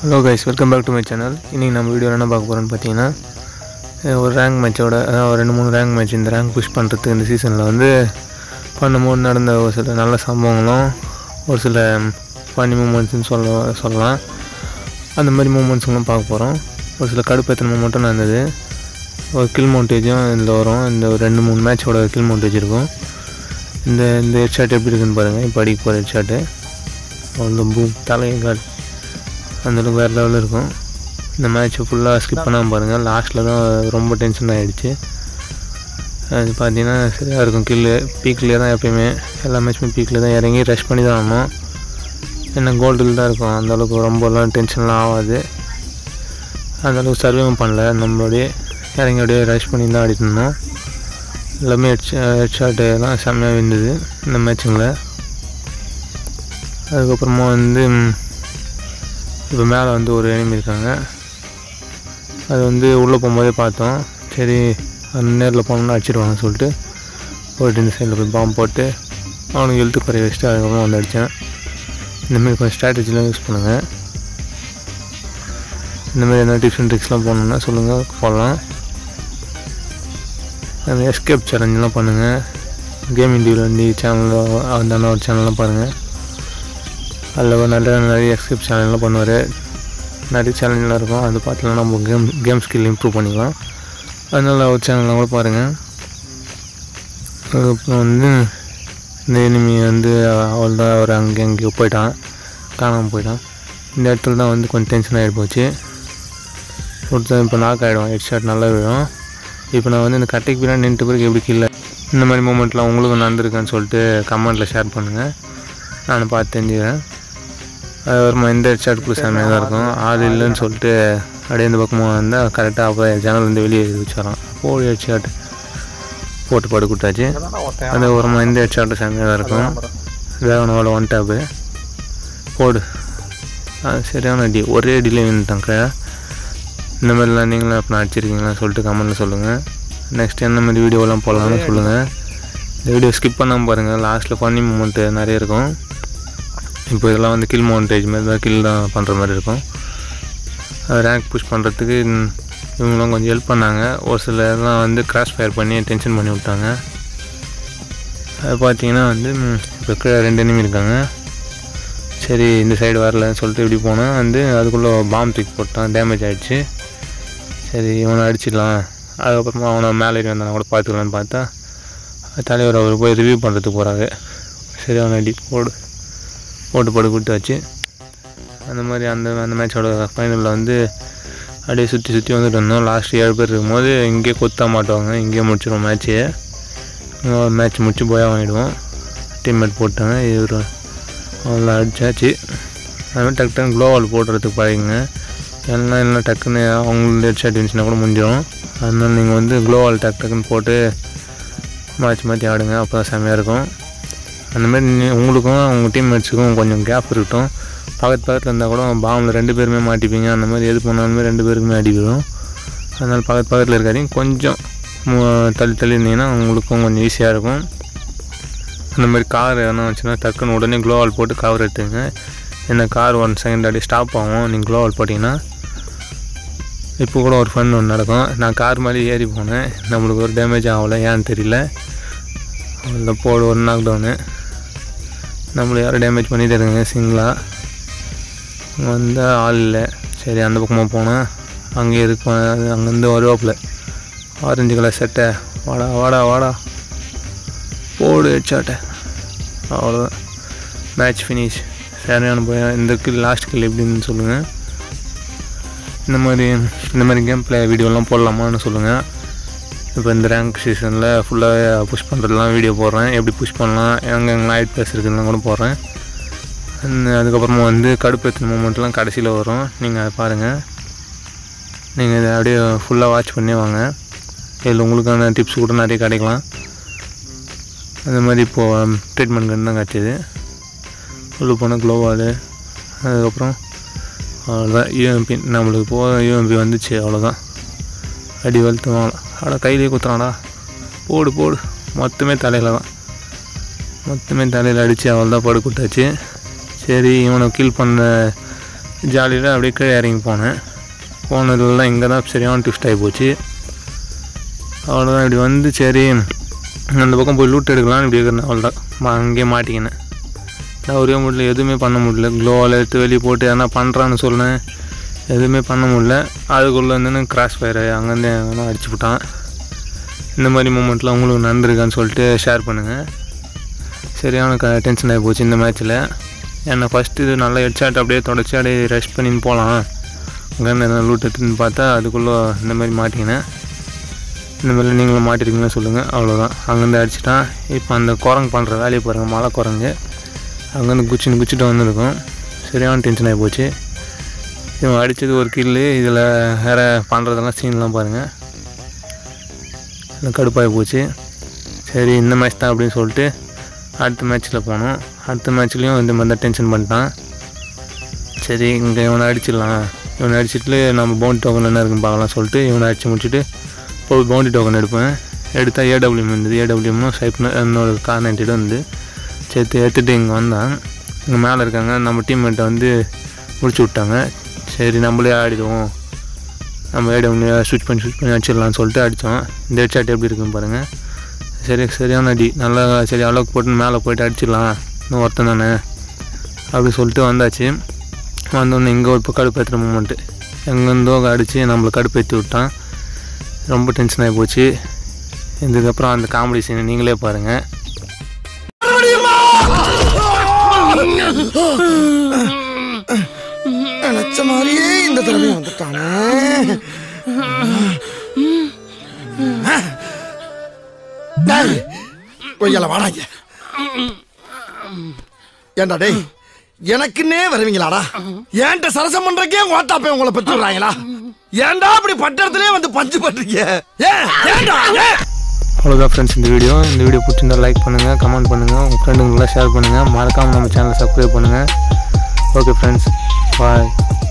hello guys welcome back to my channel இன்றைக்கி நம்ம வீடியோவில் என்ன பார்க்க போகிறோம்னு பார்த்தீங்கன்னா அஹ் ஒரு ரேங்க் மேட்சோட அதாவது ஒரு ரெண்டு மூணு ரேங்க் மேட்ச் இந்த ரேங்க் புஷ் பண்ணுறதுக்கு இந்த சீசனில் வந்து பண்ணும்போது நடந்த ஒரு சில நல்ல சம்பவங்களும் ஒரு சில ஃபனி மூமெண்ட்ஸ்னு சொல்ல சொல்லலாம் அந்த மாதிரி மூமெண்ட்ஸுங்களும் பார்க்க போகிறோம் ஒரு சில கடுப்பேற்றின மூமெண்ட்டும் நடந்தது ஒரு கில் மவுண்டேஜும் இதில் வரும் இந்த ஒரு ரெண்டு மூணு மேட்சோட கில் மவுண்டேஜ் இருக்கும் இந்த இந்த ஹெட் ஷாட் எப்படி இருக்குன்னு பாருங்கள் இப்போ அடிக்க போகிற ஹெட் ஷாட்டு அவ்வளோ பூம் தலையை கால் அந்தளவுக்கு வேறு லெவலில் இருக்கும் இந்த மேட்ச்சை ஃபுல்லாக ஸ்கிப் பண்ணாமல் பாருங்கள் லாஸ்ட்டில் தான் ரொம்ப டென்ஷன் ஆகிடுச்சு அது பார்த்தீங்கன்னா சரியாக இருக்கும் கில்லு பீக்லேயே தான் எப்பயுமே எல்லா மேட்ச்சுமே பீக்கில் தான் இறங்கி ரஷ் பண்ணி தான் ஆகணும் என்ன கோல்டில் தான் இருக்கும் அந்தளவுக்கு ரொம்பலாம் டென்ஷன்லாம் ஆகாது அந்தளவுக்கு சர்வேவும் பண்ணல நம்மளுடைய இறங்கி அப்படியே ரஷ் பண்ணி தான் ஆடிட்டு இருந்தோம் எல்லாமே ஹெட் ஹெட் ஷாட்டு எல்லாம் செம்மையாக இருந்தது இந்த மேட்சுங்களில் அதுக்கப்புறமா வந்து இப்போ மேலே வந்து ஒரு எனிமி இருக்காங்க அது வந்து உள்ளே போகும்போதே பார்த்தோம் சரி அந்த நேரில் போனோம்னா அடிச்சிடுவாங்கன்னு சொல்லிட்டு போயிட்டு இந்த சைடில் போய் பாம்பு போட்டு அவனுக்கு எழுத்து குறைய வச்சுட்டு அதுக்கப்புறம் வந்து அடித்தேன் இந்தமாரி கொஞ்சம் ஸ்ட்ராட்டஜிலாம் யூஸ் பண்ணுங்கள் இந்தமாரி எதனா டிப்ஸ் அண்ட் ட்ரிக்ஸ்லாம் போகணுன்னா சொல்லுங்கள் போடலாம் அந்த எஸ்கேப் சேலஞ்செலாம் பண்ணுங்கள் கேமிங் டிவியில் வந்து சேனலில் அந்த ஒரு சேனல்லாம் பாருங்கள் அதில் நிறைய நிறைய எஸ்கேப் சேனல்லாம் பண்ணுவார் நிறைய சேனல்லாம் இருக்கும் அது பார்த்துலாம் நம்ம கேம் கேம் ஸ்கில் இம்ப்ரூவ் பண்ணிக்கலாம் அதனால் ஒரு சேனல்லாம் கூட பாருங்கள் அதுக்கப்புறம் வந்து இந்த எனிமி வந்து அவள் தான் அவர் அங்கே எங்கேயோ போயிட்டான் காணாமல் போயிட்டான் இந்த இடத்துல தான் வந்து கொஞ்சம் டென்ஷன் ஆகிட்டு போச்சு ஒருத்தன் இப்போ நாக் ஆகிடும் ஹெட் ஷாட் நல்லா விழும் இப்போ நான் வந்து இந்த கட்டைக்கு பின்னாடி நின்றுட்டு பிறகு எப்படி கீழே இந்த மாதிரி மூமெண்ட்லாம் உங்களுக்கும் நடந்திருக்குன்னு சொல்லிட்டு கமெண்ட்டில் ஷேர் பண்ணுங்கள் நான் பார்த்து தெரிஞ்சுக்கிறேன் அதுக்கப்புறமா இந்த ஹெட் ஷாட் கூட செம்மையாக தான் இருக்கும் ஆள் இல்லைன்னு சொல்லிட்டு அப்படியே இந்த பக்கமாக வந்தால் கரெக்டாக அப்போ ஜன்னல் வந்து வெளியே வச்சிடறான் போடி ஹெட் ஷாட் போட்டு படு கொடுத்தாச்சு அதுக்கப்புறமா இந்த ஹெட் ஷாட்டு செம்மையாக தான் இருக்கும் வேகனோட ஒன் டேப்பு போடு அது சரியான அடி ஒரே அடியில் நின்றுட்டாங்க இந்த மாதிரிலாம் நீங்களும் அப்போ அடிச்சிருக்கீங்களா சொல்லிட்டு கமெண்ட்டில் சொல்லுங்கள் நெக்ஸ்ட் என்ன மாதிரி வீடியோலாம் போடலாம்னு சொல்லுங்கள் இந்த வீடியோ ஸ்கிப் பண்ணாமல் பாருங்கள் லாஸ்ட்டில் ஃபன்னி மூமெண்ட்டு நிறைய இருக்கும் இப்போ இதெல்லாம் வந்து கில் மவுண்டேஜ் மாதிரி தான் கில் தான் பண்ணுற மாதிரி இருக்கும் ரேங்க் புஷ் பண்ணுறதுக்கு இவங்களும் கொஞ்சம் ஹெல்ப் பண்ணாங்க ஒரு சில இதெல்லாம் வந்து கிராஸ் ஃபயர் பண்ணி டென்ஷன் பண்ணி விட்டாங்க அது பார்த்தீங்கன்னா வந்து ம், இப்போ கீழே ரெண்டு enemy இருக்காங்க சரி இந்த சைடு வரலன்னு சொல்லிட்டு இப்படி போனால் வந்து அதுக்குள்ளே பாம்பு தூக்கி போட்டான் டேமேஜ் ஆகிடுச்சு சரி இவனை அடிச்சிடலாம் அதுக்கப்புறமா அவனை மேலே ஏறி வந்தானா கூட பார்த்துக்கலான்னு பார்த்தா தலைவர் அவர் போய் ரிவ்யூ பண்ணுறதுக்கு போகிறாரு சரி அவனை அடி போடு போட்டு போட்டு கொடுத்து வச்சு அந்த மாதிரி அந்த அந்த மேட்சோட ஃபைனலில் வந்து அப்படியே சுற்றி சுற்றி வந்துட்டு இருந்தோம் லாஸ்ட் ஏழு பேர் இருக்கும்போது இங்கேயே கொத்தா மாட்டுவாங்க இங்கேயே முடிச்சிடுவோம் மேட்ச்சு மேட்ச் முடிச்சு போய் வாங்கிடுவோம் டீம்மேட் போட்டாங்க இவர் அவ்வளோ அடிச்சாச்சு அதுமாதிரி டக்கு டக்குன்னு க்ளோவால் போடுறதுக்கு பாருங்க எல்லாம் இல்லை டக்குன்னு அவங்களோட ஹெட் ஷாட் இருந்துச்சுன்னா கூட முடிஞ்சிடும் அதனால நீங்கள் வந்து க்ளோவால் டக்கு டக்குன்னு போட்டு மாற்றி மாற்றி ஆடுங்க அப்போ தான் செம்மையாக இருக்கும் அந்த மாதிரி நீ- உங்களுக்கும் உங்கள் டீம்மேட்ஸுக்கும் கொஞ்சம் கேப் இருக்கட்டும் பக்கத்து பக்கத்தில் இருந்தால் கூட பாம்பில் ரெண்டு பேருமே மாட்டிப்பீங்க அந்த மாதிரி எது பண்ணாலுமே ரெண்டு பேருக்குமே அடி விழும் அதனால் பக்கத்து பக்கத்தில் இருக்காதீங்க கொஞ்சம் மு- தள்ளி தள்ளி இருந்தீங்கன்னா உங்களுக்கும் கொஞ்சம் ஈஸியாக இருக்கும் அந்த மாதிரி கார் எதனா வச்சுன்னா டக்குன்னு உடனே க்ளோவால் போட்டு கவர் எடுத்துங்க என்ன கார் ஒன் செகண்ட் அப்படியே ஸ்டாப் ஆகும் நீங்கள் க்ளோவால் போட்டிங்கன்னா இப்போ கூட ஒரு ஃபன் ஒன்று நடக்கும் நான் கார் மாதிரி ஏறி போனேன் நம்மளுக்கு ஒரு டேமேஜ் ஆகலை ஏன்னு தெரியல அதில் போடு ஒரு நாக் டவுனு நம்மளை யாரும் டேமேஜ் பண்ணிட்டு இருக்காங்க சிங்கிளாக வந்து ஆள் இல்லை சரி அந்த பக்கமாக போனால் அங்கே இருக்கும் அங்கேருந்து வருவாப்பில் ஆரஞ்சு கலர் சட்டை வாடா வாடா வாடா போடு ஹெட்ஷாட்டை அவ்வளோதான் மேட்ச் ஃபினிஷ் சரியான போய் இந்த கில் லாஸ்ட் கில் எப்படின்னு சொல்லுங்கள் இந்த மாதிரி இந்த மாதிரி கேம் பிளே வீடியோலாம் போடலாமான்னு சொல்லுங்கள் இப்போ இந்த ரேங்க் சீசனில் ஃபுல்லாக புஷ் பண்ணுறதுலாம் வீடியோ போடுறேன் எப்படி புஷ் பண்ணலாம் எங்கெங்கெல்லாம் ஹைட் ப்ளஸ் இருக்குதுலாம் கூட போடுறேன் அந்த- அதுக்கப்புறமா வந்து கடுப்பேற்றின மூமெண்ட்லாம் கடைசியில் வரும் நீங்கள் அதை பாருங்கள் நீங்கள் இதை அப்படியே ஃபுல்லாக வாட்ச் பண்ணி வாங்க இதில் உங்களுக்கான டிப்ஸ் கூட நிறைய கிடைக்கலாம் அந்த மாதிரி இப்போது ட்ரீட்மெண்ட் கன் தான் கிடச்சிது உள்ளே போனால் க்ளோவாலு அதுக்கப்புறம் அவ்வளோதான் யூஎம்பி நம்மளுக்கு போக யூஎம்பி வந்துச்சு அவ்வளோதான் அடி வளர்த்து வாங்கலாம் அட கையிலே குத்துறான்டா போடு போடு மொத்தமே தலையில் தான் மொத்தமே தலையில் அடித்து அவள் தான் படுக்கூட்டாச்சு சரி இவனை கில் பண்ண ஜாலியில் அப்படியே கீழே இறங்கி போனேன் போனதுலாம் இங்கே தான் சரியான ட்விஸ்ட் ஆகி போச்சு அவ்வளோதான் இப்படி வந்து சரி அந்த பக்கம் போய் லூட் எடுக்கலாம்னு இப்படி இருக்கிறேன் அவ்வளோதான் மா- அங்கேயே மாட்டிக்கினேன் நான் ஒரே முடியல எதுவுமே பண்ண முடியல க்ளோவால் எடுத்து வெளியே போட்டு எதனா பண்ணுறான்னு சொன்னேன் எதுவுமே பண்ண முடியல அதுக்குள்ளே வந்து கிராஸ் ஃபயர் அங்கேருந்து எங்கன்னா அடிச்சு விட்டான் இந்த மாதிரி மூமெண்ட்லாம் உங்களுக்கு நடந்திருக்கான்னு சொல்லிட்டு ஷேர் பண்ணுங்கள் சரியான க டென்ஷன் ஆகி போச்சு இந்த மேட்ச்சில் ஏன்னா ஃபஸ்ட்டு இது நல்லா ஹெட்ஷாட் அப்படியே தொடச்சி அப்படியே ரஷ் பண்ணின்னு போகலாம் அங்கேருந்து எதனா லூட் எடுத்துன்னு பார்த்தா அதுக்குள்ளே இந்த மாதிரி மாட்டிக்கினேன் இந்த மாதிரி நீங்களும் மாட்டிருக்கீங்களா சொல்லுங்கள் அவ்வளோதான் அங்கேருந்து அடிச்சிட்டான் இப்போ அந்த குரங்கு பண்ணுற வேலையை பாருங்கள் மலை குரங்கு அங்கேருந்து குச்சின்னு குச்சிட்டு வந்திருக்கும் சரியான டென்ஷன் ஆகி போச்சு இவன் அடித்தது ஒரு கில்லு இதில் வேறு பண்ணுறதெல்லாம் சீன்லாம் பாருங்கள் எனக்கு கடுப்பாகி போச்சு சரி இந்த மேட்ச் தான் அப்படின்னு சொல்லிட்டு அடுத்த மேட்ச்சில் போனோம் அடுத்த மேட்ச்லேயும் இந்த மாதிரி தான் டென்ஷன் பண்ணிட்டான் சரி இங்கே இவனை அடிச்சிடலாம் இவனை அடிச்சிட்டு நம்ம பவுண்ட் டோக்கன் என்ன இருக்குன்னு பார்க்கலாம் சொல்லிட்டு இவனை அடித்து முடிச்சுட்டு போய் பவுண்டி டோக்கன் எடுப்பேன் எடுத்தால் ஏடபிள்யூஎம் இருந்தது ஏடபிள்யூஎம்னும் சைப்னு என்னோட கார் நைன்டிடும் வந்து சேர்த்து எடுத்துகிட்டு இங்கே வந்தான் இங்கே மேலே இருக்காங்க நம்ம டீம்மேட்டை வந்து முடிச்சு விட்டாங்க சரி நம்மளே ஆடிடுவோம் நம்ம ஏடபிள்யூ ஸ்விட்ச் பண்ணி ஸ்விட்ச் பண்ணி அடிச்சிடலாம்னு சொல்லிட்டு அடித்தோம் இந்த ஹெட்ஷாட் எப்படி இருக்குன்னு பாருங்கள் சரி சரியான அடி நல்லா சரி அளவுக்கு போட்டு மேலே போயிட்டு அடிச்சிடலாம் இன்னும் ஒருத்தன் தானே அப்படி சொல்லிட்டு வந்தாச்சு வந்தோடனே இங்கே ஒரு இப்போ கடுப்பேற்றுற மூமெண்ட்டு எங்கேருந்தோ அடித்து நம்மளை கடுப்பேற்றி விட்டான் ரொம்ப டென்ஷன் ஆகி போச்சு இதுக்கப்புறம் அந்த காமெடி சீனை நீங்களே பாருங்கள் நினைச்ச மாதிரியே இந்த தடவை வந்துட்டானே டேய், கொய்யால வாடாங்க ஏண்டா டேய் எனக்குன்னே வருவீங்களாடா ஏன்ட்ட சரசம் பண்றக்கே ஓட்டாப்பே உங்களை பெற்று விடுறாங்களா ஏன்டா அப்படி பட்டத்திலே வந்து பஞ்சு பண்றீங்க ஏன் ஏன்டா ஏன் அவ்வளோதான் ஃப்ரெண்ட்ஸ் இந்த வீடியோ இந்த வீடியோ பிடிச்சிருந்தா லைக் பண்ணுங்கள் கமெண்ட் பண்ணுங்கள் உங்கள் ஃப்ரெண்டுங்களுக்குலாம் ஷேர் பண்ணுங்கள் மறக்காமல் நம்ம சேனலை சப்ஸ்கிரைப் பண்ணுங்கள் ஓகே ஃப்ரெண்ட்ஸ் பாய்